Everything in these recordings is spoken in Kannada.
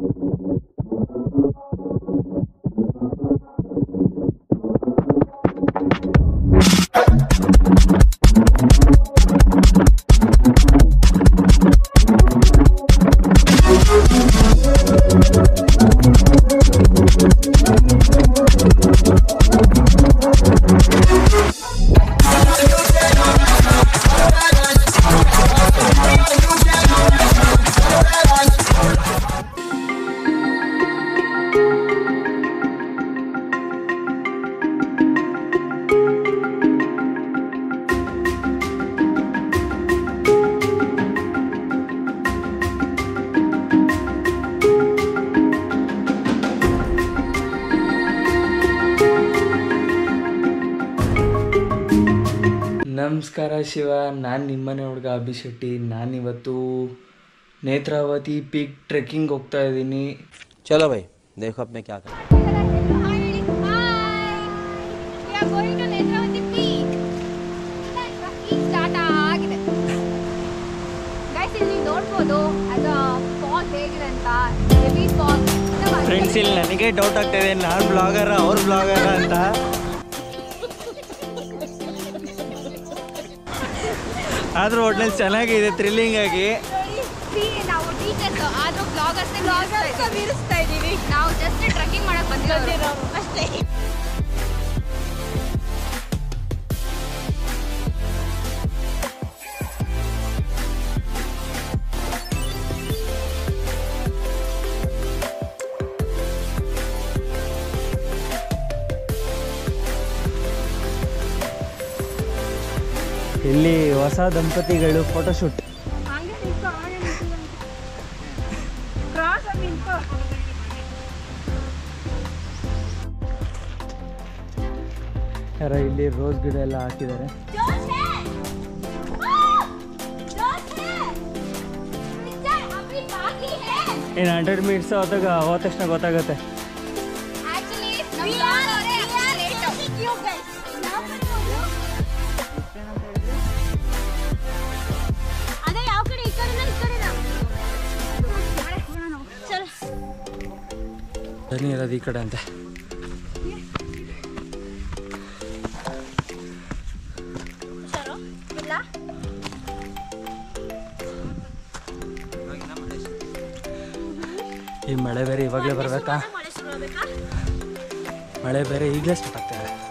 ನಮಸ್ಕಾರ ಶಿವ ನಾನು ನಿಮ್ಮನೆ ಹುಡುಗ ಅಭಿಶೆಟ್ಟಿ ನಾನಿವತ್ತು ನೇತ್ರಾವತಿ ಪೀಕ್ ಟ್ರೆಕ್ಕಿಂಗ್ ಹೋಗ್ತಾ ಇದ್ದೀನಿ चलो भाई देखो अब मैं क्या कर Finally, hi! We are going to Netravati Peak. Peak start ಆಗಿದೆ ಗೈಸ್ ಇಲ್ಲಿ ನೋಡ್ಬೋದು ಅದು ಫಾಲ್ ಹೇಗಿದೆ ಅಂತ ಹೆವಿ ಫಾಲ್ ಫ್ರೆಂಡ್ಸ್ ಇಲ್ಲಿ ನನಗೆ ಡೌಟ್ ಆಗ್ತಾ ಇದೆ ನಾನು ಬ್ಲಾಗರ ಅವ್ರ ಬ್ಲಾಗರ ಅಂತ ಆದ್ರೂ ಒಟ್ನಲ್ಲಿ ಚೆನ್ನಾಗಿದೆ ಥ್ರಿಲ್ಲಿಂಗ್ ಆಗಿ ನಾವು ಟೀಚರ್ಸ್ ಆದ್ರೂ ಬ್ಲಾಗರ್ಸ್ ಬ್ಲಾಗರ್ಸ್ ಮೀರಿಸ್ತಾ ಇದೀವಿ ನಾವು ಜಸ್ಟ್ ಟ್ರೆಕ್ಕಿಂಗ್ ಮಾಡಕ್ ಬಂದಿರೋರು ಅಷ್ಟೇ ಇಲ್ಲಿ ಹೊಸ ದಂಪತಿಗಳು ಫೋಟೋಶೂಟ್ ಹಂಗೆ ನಿಂತ್ಕೊ ಹಂಗೆ ನಿಂತ್ಕೊ ಕ್ರಾಸ್ ಆಗಿ ನಿಂತ್ಕೊ ಯಾರ ಇಲ್ಲಿ ರೋಸ್ ಗಿಡ ಎಲ್ಲ ಹಾಕಿದ್ದಾರೆ जोश है वाह! जोश है पिक्चर अभी बाकी है ಏನು ಹಂಡ್ರೆಡ್ ಮಿನಿಟ್ಸ್ ಹೋದಾಗ ಹೋದ ತಕ್ಷಣ ಗೊತ್ತಾಗುತ್ತೆ actually we are we are late you guys ಅದೇ ಯಾವ ಕಡೆ ಈ ಕಡೆನಾ ಈ ಕಡೆನಾ ಚಲ ಬನ್ನಿ ಇರೋದು ಈ ಕಡೆ ಅಂತೆ ಚಲೋ ಇಲ್ಲ ಈ ಮಳೆ ಬೇರೆ ಇವಾಗಲೇ ಬರಬೇಕಾ ಮಳೆ ಶುರು ಆಗ್ಬೇಕಾ ಮಳೆ ಬೇರೆ ಈಗಲೇ ಸ್ಟಾರ್ಟ್ ಆಗ್ತಾ ಇದೆ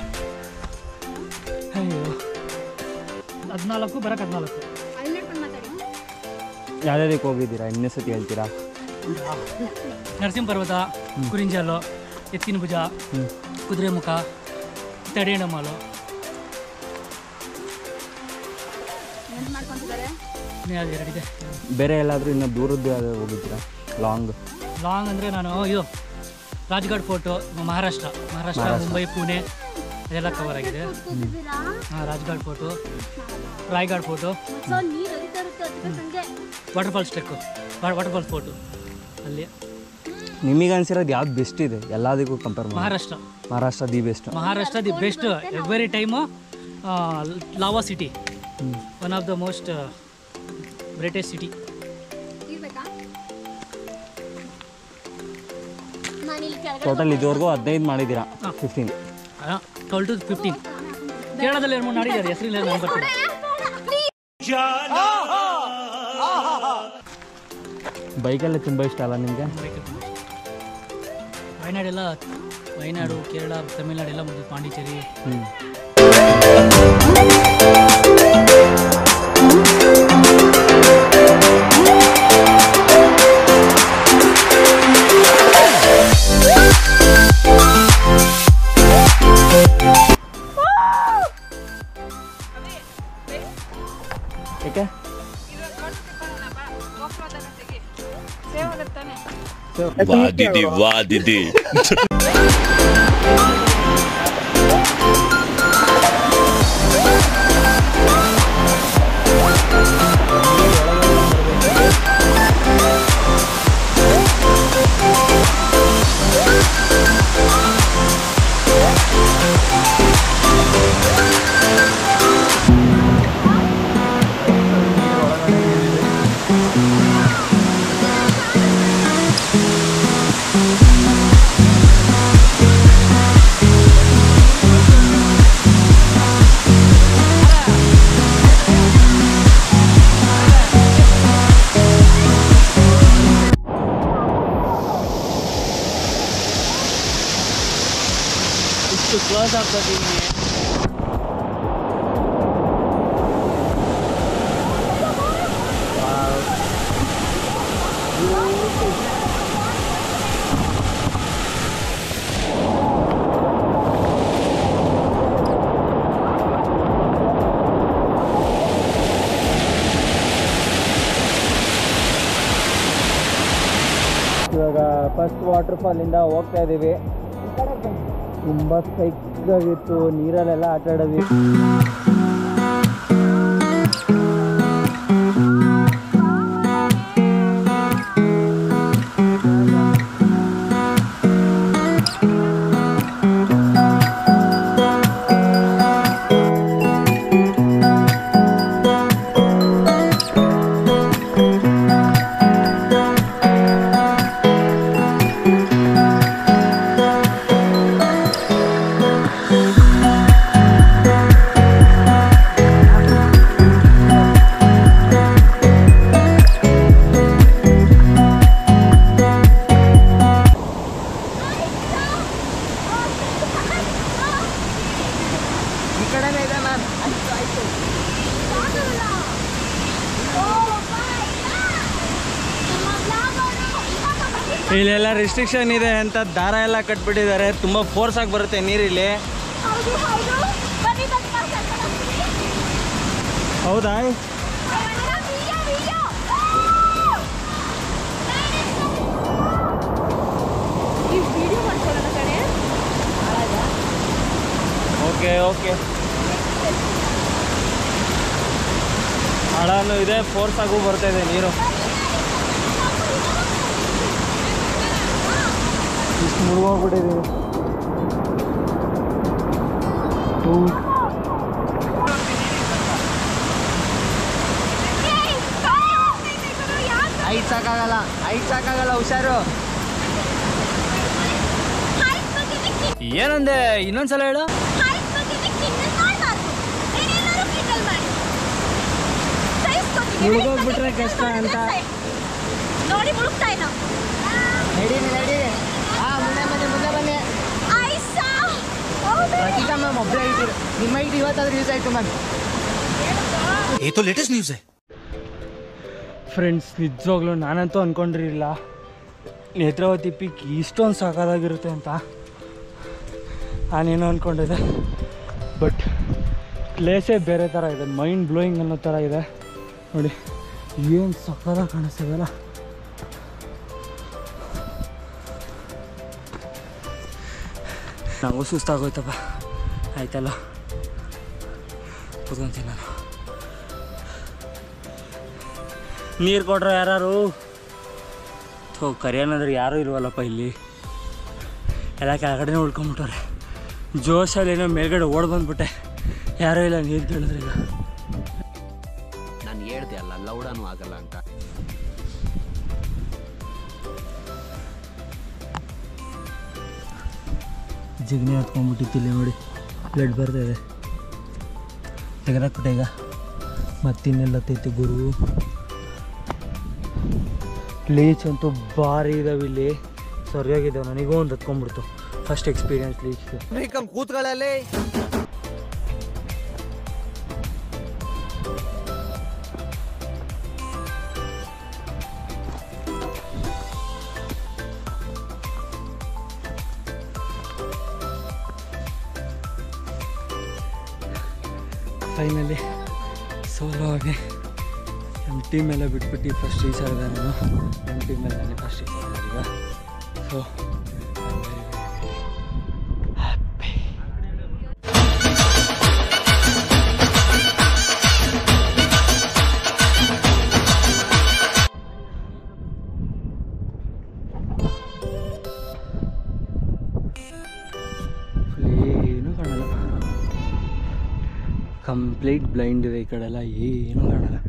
ಅಯ್ಯೋ ಹದಿನಾಲ್ಕು ಬರಕ್ಕೆ ಹದಿನಾಲ್ಕು ಅಲ್ಲಿ ನೋಡ್ಕೊಂಡು ಮಾತಾಡಿ ಯಾವ್ಯಾವ್ದಕ್ಕೆ ಹೋಗಿದ್ದೀರಾ ಇನ್ನೇ ಸತಿ ಹೇಳ್ತೀರಾ ನರಸಿಂಹ ಪರ್ವತ ಕುರಿಂಜಲ್ಲು ಎತ್ತಿನ ಭುಜ ಕುದುರೆ ಮುಖ ತಡೇಣಮಾಲು ಏನು ಮಾಡ್ಕೊಂತಿದ್ದಾರೆ ಇನ್ನೂ ಯಾವ್ದು ಎರಡಿದೆ ಬೇರೆ ಎಲ್ಲಾದರೂ ಇನ್ನೂ ದೂರದ್ದು ಯಾವ್ದಾದ್ರು ಹೋಗಿದ್ದೀರಾ ಲಾಂಗ್ ಲಾಂಗ್ ಅಂದರೆ ನಾನು ಇದು ರಾಜ್ಘಾಟ್ ಫೋರ್ಟು ಮಹಾರಾಷ್ಟ್ರ ಮಹಾರಾಷ್ಟ್ರ ಮುಂಬೈ ಪುಣೆ ಅದೆಲ್ಲ ಕವರ್ ಆಗಿದೆ ಕೂತಿದ್ದೀರಾ ಹಾಂ Rajghat fort Raighat fort so ನೀರು ಹರಿತಾ ಇರುತ್ತೆ ಅದಕ್ಕೆ ಸಂಜೆ ವಾಟರ್ಫಾಲ್ಸ್ ಟ್ರೆಕ್ಕು ವಾಟರ್ಫಾಲ್ಸ್ ಫೋರ್ಟು ಅಲ್ಲಿ ನಿಮಗೆ ಅನ್ಸಿರೋದು ಯಾವ್ದು ಬೆಸ್ಟ್ ಇದೆ ಎಲ್ಲದಕ್ಕೂ ಕಂಪೇರ್ ಮಾಡಿ Maharashtra Maharashtra the best Maharashtra the best every time lava city one of the most greatest city ಇರ್ಬೇಕಾ ನಾನು ಇಲ್ಲಿ ಕೆಳಗಡೆ ಟೋಟಲ್ ಇದುವರೆಗೂ ಹದಿನೈದು ಮಾಡಿದ್ದೀರಾ ಫಿಫ್ಟೀನ್ ಟ್ವೆಲ್ ಟು ಫಿಫ್ಟೀನ್ ಕೇರಳದಲ್ಲಿ ಎರಡು ಮೂರು ಮಾಡಿದ್ದಾರೆ ಹೆಸರಿಲ್ಲ ನಾನು ಬರ್ತೀನಿ ಬೈಕಲ್ಲೇ ತುಂಬ ಇಷ್ಟ ಅಲ್ಲ ನಿಮಗೆ ವಯನಾಡೆಲ್ಲ ವಯನಾಡು ಕೇರಳ ತಮಿಳ್ನಾಡು ಎಲ್ಲ ಮುಗಿದು ಪಾಂಡಿಚೇರಿ ಹ್ಞೂ ಏಕೆ वाह दीदी वाह दीदी ಕ್ಲೋಸ್ ಹಾಕ್ಕೋತೀನಿ ಇವಾಗ ಫಸ್ಟ್ ವಾಟರ್ ಫಾಲಿಂದ ಹೋಗ್ತಾ ಇದ್ದೀವಿ ತುಂಬ ಸೈಕಾಗಿತ್ತು ನೀರಲ್ಲೆಲ್ಲ ಆಟ ಆಡೋದು ಈ ಕಡೆನೇ ಇದೆ ಮ್ಯಾಮ್ ಇಲ್ಲೆಲ್ಲ ರಿಸ್ಟ್ರಿಕ್ಷನ್ ಇದೆ ಅಂತ ದಾರ ಎಲ್ಲ ಕಟ್ಬಿಟ್ಟಿದ್ದಾರೆ ತುಂಬ ಫೋರ್ಸ್ ಆಗಿ ಬರುತ್ತೆ ನೀರಿಲ್ಲಿ ಹೌದಾ ಓಕೆ ಓಕೆ ಹಳನು ಇದೆ ಫೋರ್ಸ್ ಆಗು ಬರ್ತಾ ಇದೆ ನೀರು ಇಷ್ಟು ಮುಳುಗೋಗ್ಬಿಟ್ಟಿದ್ದೀವಿ ಐಟ್ ಸಾಕಾಗಲ್ಲ ಐಟ್ ಸಾಕಾಗಲ್ಲ ಹುಷಾರು ಏನಂದೆ ಇನ್ನೊಂದ್ಸಲ ಹೇಳು ಮುಳುಗೋಗ್ಬಿಟ್ರೆ ಕಷ್ಟ ಅಂತ. ನೋಡಿ ಮುಳುಗ್ತಾ ಇದ್ದ ನಡೀರಿ ನಡೀರಿ ಹಾಂ ಮುಂದೆ ಬನ್ನಿ ಮುಂದೆ ಬನ್ನಿ ಐಸಾ ಹೌದು ರಚಿತಾ ಮ್ಯಾಮ್ ಒಬ್ಬರೇ ಇದ್ದೀರಿ ನಿಮ್ಮ ಐಟಿ ಇವತ್ತಾದ್ರೂ ಯೂಸ್ ಆಯಿತು ಮ್ಯಾಮ್ ये तो लेटेस्ट न्यूज है ಫ್ರೆಂಡ್ಸ್ ನಿಜವಾಗ್ಲೂ ನಾನಂತೂ ಅಂದ್ಕೊಂಡಿರಲಿಲ್ಲ ನೇತ್ರಾವತಿ ಪೀಕ್ ಇಷ್ಟೊಂದು ಸಾಕಾಗಿರುತ್ತೆ ಅಂತ ನಾನೇನೋ ಅಂದ್ಕೊಂಡಿದ್ದೆ ಬಟ್ ಪ್ಲೇಸೇ ಬೇರೆ ಥರ ಇದೆ ಮೈಂಡ್ ಬ್ಲೋಯಿಂಗ್ ಅನ್ನೋ ಥರ ಇದೆ ನೋಡಿ ಏನು ಸಕ್ಕದಾಗಿ ಕಾಣಿಸ್ತದಲ್ಲ ನನಗೂ ಸುಸ್ತಾಗೋಯ್ತಪ್ಪ ಆಯ್ತಲ್ಲ ಕೂತ್ಕೊಂತೀನಿ ನಾನು ನೀರು ಕೊಡ್ರ ಯಾರು ಥೋ ಕರಿಯೋನಂದ್ರೆ ಯಾರೂ ಇಲ್ವಲ್ಲಪ್ಪ ಇಲ್ಲಿ ಎಲ್ಲ ಕೆಳಗಡೆ ಉಳ್ಕೊಂಬಿಟ್ಟವ್ರೆ ಜೋಶಲ್ಲಿ ಏನೋ ಮೇಲ್ಗಡೆ ಓಡ್ ಬಂದ್ಬಿಟ್ಟೆ ಯಾರೂ ಇಲ್ಲ ನೀರು ಕೇಳಿದ್ರೆ ಈಗ ನಾನು ಹೇಳ್ದೆ ಅಲ್ಲ ಲೌಡಾನು ಆಗಲ್ಲ ಅಂತ ಜಿಗ್ನೆ ಹತ್ಕೊಂಡ್ಬಿಟ್ಟಿತ್ತು ನೋಡಿ ಬ್ಲಡ್ ಬರ್ತಾ ಇದೆ ತೆಗೆದಾಕ್ಬಿಟ್ಟೆ ಈಗ ಮತ್ತಿನ್ನೆಲ್ಲತ್ತೈತಿ ಗುರು ಲೀಚ್ ಅಂತೂ ಭಾರಿ ಇದಾವೆ ಇಲ್ಲಿ ಸರಿಯಾಗಿದ್ದಾವೆ ನನಗೂ ಒಂದು ಹತ್ಕೊಂಡ್ಬಿಡ್ತು ಫಸ್ಟ್ ಎಕ್ಸ್ಪೀರಿಯನ್ಸ್ ಲೀಚ್ದು ಕೂತ್ಗಳಲ್ಲಿ ಫೈನಲಿ ಸೋಲೋ ಆಗಿ ಎಮ್ ಟಿ ಮೇಲೆ ಬಿಟ್ಬಿಟ್ಟು ಫಸ್ಟ್ ರೀಚ್ ಆಗಿದೆ ನಾನು ಎಮ್ ಟಿ ಮೇಲೆ ನಾನು ಫಸ್ಟ್ ರೀಚ್ ಆಗಿದೆ ಈಗ ಸೊ ಹ್ಯಾಪಿ ಏನೂ ಕಾಣಲ್ಲ ಕಂಪ್ಲೀಟ್ ಬ್ಲೈಂಡ್ ಇದೆ ಈ ಕಡೆ ಎಲ್ಲ ಏನೂ ಕಾಣಲ್ಲ